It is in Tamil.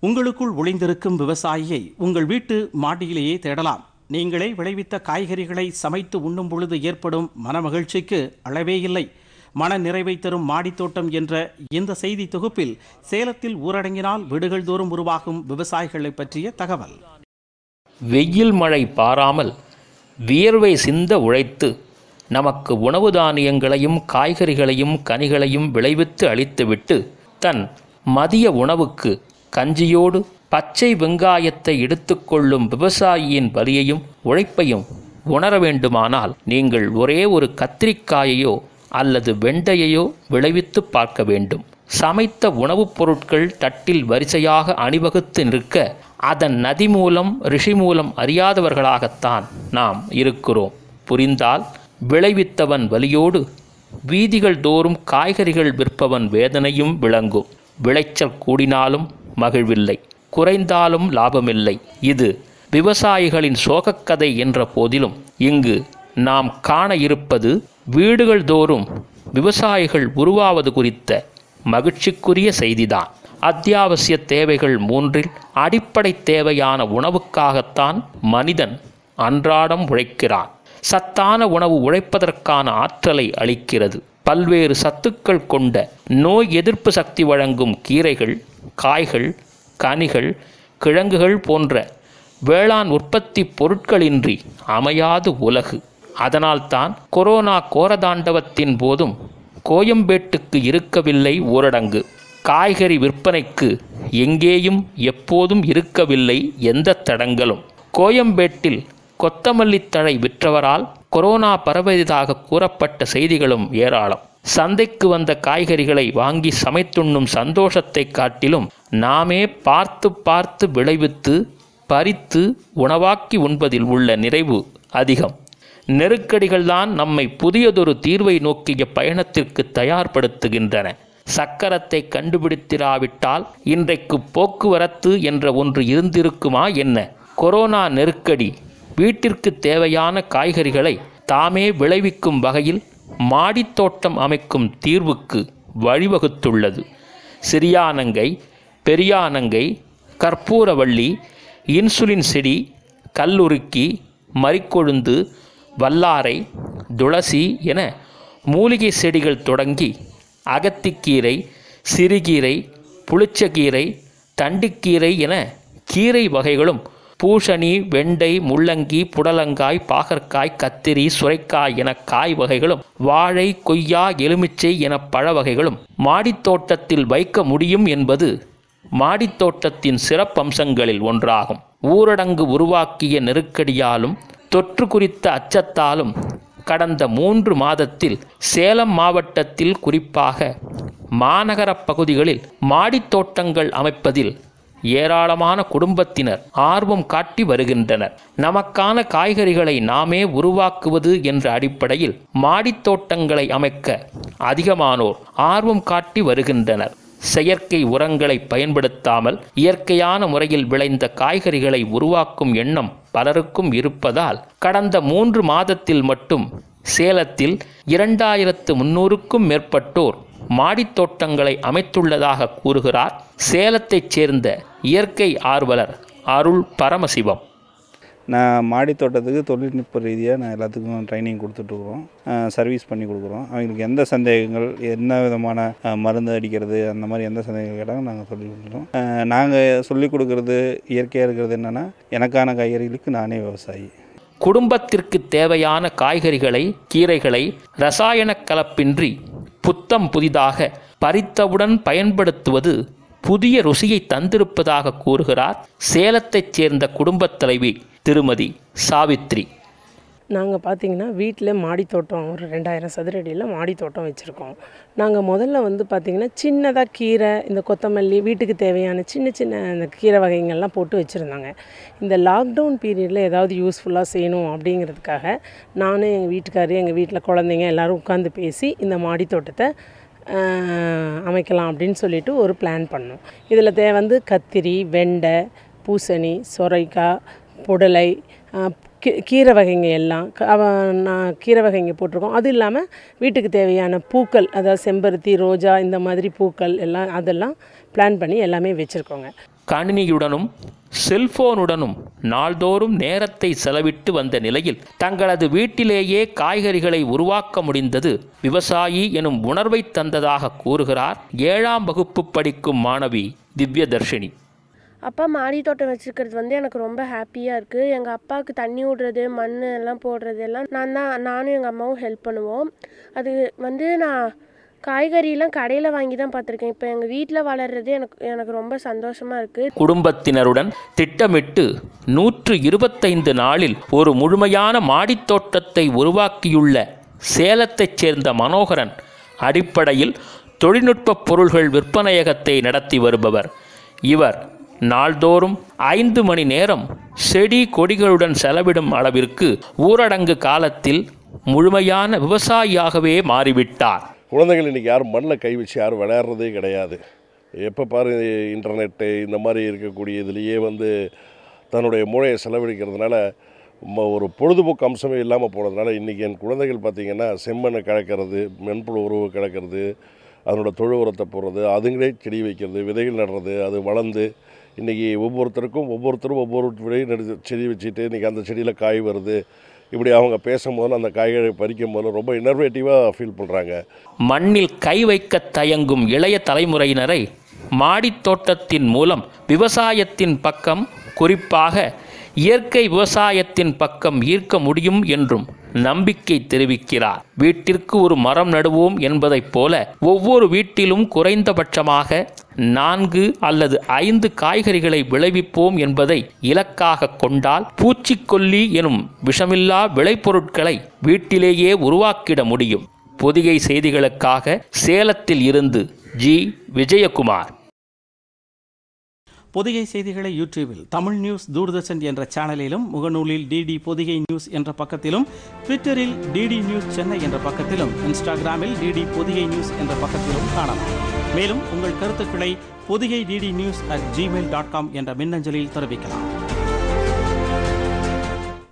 உங்களுக்குள் ஒளிந்திருக்கும் விவசாயியை உங்கள் வீட்டு மாடியிலேயே தேடலாம் நீங்களே விளைவித்த காய்கறிகளை சமைத்து உண்ணும் பொழுது ஏற்படும் மனமகிழ்ச்சிக்கு அளவே இல்லை மன நிறைவை தரும் மாடித்தோட்டம் என்ற இந்த செய்தி தொகுப்பில் சேலத்தில் ஊரடங்கினால் வீடுகள் தோறும் உருவாகும் விவசாயிகளை பற்றிய தகவல் வெயில் மழை பாராமல் வியர்வை சிந்த உழைத்து நமக்கு உணவு தானியங்களையும் காய்கறிகளையும் கனிகளையும் விளைவித்து அளித்துவிட்டு தன் மதிய உணவுக்கு கஞ்சியோடு பச்சை வெங்காயத்தை எடுத்துக்கொள்ளும் விவசாயியின் வலியையும் உழைப்பையும் உணர வேண்டுமானால் நீங்கள் ஒரே ஒரு கத்திரிக்காயையோ அல்லது வெண்டையையோ விளைவித்து பார்க்க வேண்டும் சமைத்த உணவுப் பொருட்கள் தட்டில் வரிசையாக அணிவகுத்து நிற்க அதன் நதி மூலம் ரிஷி மூலம் அறியாதவர்களாகத்தான் நாம் இருக்கிறோம் புரிந்தால் விளைவித்தவன் வலியோடு வீதிகள் தோறும் காய்கறிகள் விற்பவன் வேதனையும் விளங்கும் விளைச்சல் கூடினாலும் மகிழ்வில்லை குறைந்தாலும் லாபமில்லை இது விவசாயிகளின் சோகக்கதை என்ற போதிலும் இங்கு நாம் காண இருப்பது வீடுகள் தோறும் விவசாயிகள் உருவாவது குறித்த மகிழ்ச்சிக்குரிய செய்திதான் அத்தியாவசிய தேவைகள் மூன்றில் அடிப்படை தேவையான உணவுக்காகத்தான் மனிதன் அன்றாடம் உழைக்கிறான் சத்தான உணவு உழைப்பதற்கான ஆற்றலை அளிக்கிறது பல்வேறு சத்துக்கள் கொண்ட நோய் எதிர்ப்பு சக்தி வழங்கும் கீரைகள் காய்கள் கனிகள் கிழங்குகள் போன்ற வேளாண் உற்பத்தி பொருட்களின்றி அமையாது உலகு அதனால்தான் கொரோனா கோரதாண்டவத்தின் போதும் கோயம்பேட்டுக்கு இருக்கவில்லை ஊரடங்கு காய்கறி விற்பனைக்கு எங்கேயும் எப்போதும் இருக்கவில்லை எந்த தடங்களும் கோயம்பேட்டில் கொத்தமல்லி தழை விற்றவரால் கொரோனா பரவியதாக கூறப்பட்ட செய்திகளும் ஏராளம் சந்தைக்கு வந்த காய்கறிகளை வாங்கி சமைத்துண்ணும் சந்தோஷத்தை காட்டிலும் நாமே பார்த்து பார்த்து விளைவித்து பறித்து உணவாக்கி உண்பதில் உள்ள நிறைவு அதிகம் நெருக்கடிகள்தான் நம்மை புதியதொரு தீர்வை நோக்கிய பயணத்திற்கு தயார்படுத்துகின்றன சக்கரத்தை கண்டுபிடித்திராவிட்டால் இன்றைக்கு போக்குவரத்து என்ற ஒன்று இருந்திருக்குமா என்ன கொரோனா நெருக்கடி வீட்டிற்கு தேவையான காய்கறிகளை தாமே விளைவிக்கும் வகையில் மாடித்தோட்டம் அமைக்கும் தீர்வுக்கு வழிவகுத்துள்ளது சிறியானங்கை பெரியானங்கை கற்பூரவள்ளி இன்சுலின் செடி கல்லுருக்கி மறிக்கொழுந்து வல்லாரை துளசி என மூலிகை செடிகள் தொடங்கி அகத்திக்கீரை சிறுகீரை புளிச்சக்கீரை தண்டுக்கீரை என கீரை வகைகளும் பூசணி வெண்டை முள்ளங்கி புடலங்காய் பாகற்காய் கத்திரி சுரைக்காய் என காய் வகைகளும் வாழை கொய்யா எலுமிச்சை என பழ வகைகளும் மாடித்தோட்டத்தில் வைக்க முடியும் என்பது மாடித்தோட்டத்தின் சிறப்பம்சங்களில் ஒன்றாகும் ஊரடங்கு உருவாக்கிய நெருக்கடியாலும் தொற்று குறித்த அச்சத்தாலும் கடந்த மூன்று மாதத்தில் சேலம் மாவட்டத்தில் குறிப்பாக மாநகர பகுதிகளில் மாடித்தோட்டங்கள் அமைப்பதில் ஏராளமான குடும்பத்தினர் ஆர்வம் காட்டி வருகின்றனர் நமக்கான காய்கறிகளை நாமே உருவாக்குவது என்ற அடிப்படையில் மாடித்தோட்டங்களை அமைக்க அதிகமானோர் ஆர்வம் காட்டி வருகின்றனர் செயற்கை உரங்களை பயன்படுத்தாமல் இயற்கையான முறையில் விளைந்த காய்கறிகளை உருவாக்கும் எண்ணம் பலருக்கும் இருப்பதால் கடந்த மூன்று மாதத்தில் மட்டும் சேலத்தில் இரண்டாயிரத்து முன்னூறுக்கும் மேற்பட்டோர் மாடித்தோட்டங்களை அமைத்துள்ளதாக கூறுகிறார் சேலத்தைச் சேர்ந்த இயற்கை ஆர்வலர் அருள் பரமசிவம் நான் மாடி தோட்டத்துக்கு தொழில்நுட்ப ரீதியாக நான் எல்லாத்துக்கும் ட்ரைனிங் கொடுத்துட்ருக்குறோம் சர்வீஸ் பண்ணி கொடுக்குறோம் அவங்களுக்கு எந்த சந்தேகங்கள் என்ன விதமான அஹ், மருந்து அடிக்கிறது அந்த மாதிரி எந்த சந்தேகங்கள் கேட்டாலும் நாங்கள் சொல்லி கொடுக்குறோம் நாங்கள் சொல்லிக் கொடுக்குறது இயற்கையாக இருக்கிறது என்னென்னா எனக்கான காய்கறிகளுக்கு நானே விவசாயி குடும்பத்திற்கு தேவையான காய்கறிகளை கீரைகளை ரசாயன கலப்பின்றி புத்தம் புதிதாக பறித்தவுடன் பயன்படுத்துவது புதிய ருசியை தந்திருப்பதாக கூறுகிறார் சேலத்தைச் சேர்ந்த குடும்பத் தலைவி திருமதி சாவித்ரி நாங்கள் பார்த்தீங்கன்னா வீட்டில் மாடி தோட்டம் ஒரு ரெண்டாயிரம் சதுரடியில் மாடி தோட்டம் வச்சுருக்கோம் நாங்கள் முதல்ல வந்து பார்த்திங்கன்னா சின்னதாக கீரை இந்த கொத்தமல்லி வீட்டுக்கு தேவையான சின்ன சின்ன இந்த கீரை வகைங்கள்லாம் போட்டு வச்சுருந்தாங்க இந்த லாக்டவுன் பீரியடில் ஏதாவது யூஸ்ஃபுல்லாக செய்யணும் அப்படிங்கிறதுக்காக நானும் எங்கள் வீட்டுக்காரரு எங்கள் வீட்டில் குழந்தைங்க எல்லோரும் உட்காந்து பேசி இந்த மாடி தோட்டத்தை ஆஹ், அமைக்கலாம் அப்படின்னு சொல்லிட்டு ஒரு பிளான் பண்ணோம் இதில் தே வந்து கத்திரி வெண்டை பூசணி சொரைக்காய் புடலை ஆஹ், கீ கீரை வகைங்க எல்லாம் க- அவ- நான் கீரை வகைங்க போட்டிருக்கோம் அது இல்லாமல் வீட்டுக்கு தேவையான பூக்கள் அதாவது செம்பருத்தி ரோஜா இந்த மாதிரி பூக்கள் எல்லாம் அதெல்லாம் பிளான் பண்ணி எல்லாமே வச்சுருக்கோங்க கணினியுடனும் செல்போனுடனும் நாள்தோறும் நேரத்தை செலவிட்டு வந்த நிலையில் தங்களது வீட்டிலேயே காய்கறிகளை உருவாக்க முடிந்தது விவசாயி எனும் உணர்வை தந்ததாக கூறுகிறார் ஏழாம் வகுப்பு படிக்கும் மாணவி திவ்யதர்ஷினி அப்பா மாடி தோட்டம் வச்சுருக்கிறது வந்து எனக்கு ரொம்ப ஹாப்பியாக இருக்குது எங்கள் அப்பாவுக்கு தண்ணி விடுறது மண் எல்லாம் போடுறது எல்லாம் நான் தான் நானும் எங்கள் அம்மாவும் ஹெல்ப் பண்ணுவோம் அது வந்து நான் காய்கறியெல்லாம் கடையில் வாங்கி தான் பார்த்துருக்கேன் இப்போ எங்கள் வீட்டில் வளர்றது எனக்கு எனக்கு ரொம்ப சந்தோஷமாக இருக்குது குடும்பத்தினருடன் திட்டமிட்டு நூற்று இருபத்தைந்து நாளில் ஒரு முழுமையான மாடித்தோட்டத்தை உருவாக்கியுள்ள சேலத்தைச் சேர்ந்த மனோகரன் அடிப்படையில் தொழில்நுட்ப பொருள்கள் விற்பனையகத்தை நடத்தி வருபவர் இவர் நாள்தோறும் ஐந்து மணி நேரம் செடி கொடிகளுடன் செலவிடும் அளவிற்கு ஊரடங்கு காலத்தில் முழுமையான விவசாயியாகவே மாறிவிட்டார் குழந்தைகள் இன்றைக்கி யாரும் மண்ணில் கை வச்சு யாரும் விளையாடுறதே கிடையாது எப்போ பாரு இன்டர்நெட்டு இந்த மாதிரி இருக்கக்கூடிய இதுலேயே வந்து தன்னுடைய மூளையை செலவழிக்கிறதுனால ம- ஒரு பொழுதுபோக்கு அம்சமே இல்லாமல் போனதுனால இன்றைக்கி என் குழந்தைகள் பார்த்திங்கன்னா செம்மண்ணை கலக்கிறது மென்புழு உருவு கலக்கிறது அதனோட தொழு உரத்தை போடுறது அதுங்களே செடி வைக்கிறது விதைகள் நடுறது அது வளர்ந்து இன்றைக்கி ஒவ்வொருத்தருக்கும் ஒவ்வொருத்தரும் ஒவ்வொரு விதை நடு செடி வச்சுட்டு இன்றைக்கி அந்த செடியில் காய் வருது இப்படி அவங்க பேசும்போது அந்த காய்களை பறிக்கும் போது ரொம்ப இன்னர்வேட்டிவாக ஃபீல் பண்ணுறாங்க மண்ணில் கை வைக்க தயங்கும் இளைய தலைமுறையினரை மாடித் தோட்டத்தின் மூலம் விவசாயத்தின் பக்கம் குறிப்பாக இயற்கை விவசாயத்தின் பக்கம் ஈர்க்க முடியும் என்றும் நம்பிக்கை தெரிவிக்கிறார் வீட்டிற்கு ஒரு மரம் நடுவோம் என்பதைப் போல ஒவ்வொரு வீட்டிலும் குறைந்தபட்சமாக நான்கு அல்லது ஐந்து காய்கறிகளை விளைவிப்போம் என்பதை இலக்காக கொண்டால் பூச்சிக்கொல்லி எனும் விஷமில்லா விளைபொருட்களை வீட்டிலேயே உருவாக்கிட முடியும் பொதிகை செய்திகளுக்காக சேலத்தில் இருந்து ஜி விஜயகுமார் பொதிகை செய்திகளை யூடியூபில் தமிழ் நியூஸ் தூர்தர்ஷன் என்ற சேனலிலும் முகநூலில் டிடி பொதிகை நியூஸ் என்ற பக்கத்திலும் ட்விட்டரில் டிடி நியூஸ் சென்னை என்ற பக்கத்திலும் இன்ஸ்டாகிராமில் டிடி பொதிகை நியூஸ் என்ற பக்கத்திலும் காணலாம் மேலும் உங்கள் கருத்துக்களை Podhigai DD news at gmail dot com என்ற மின்னஞ்சலில் தெரிவிக்கலாம்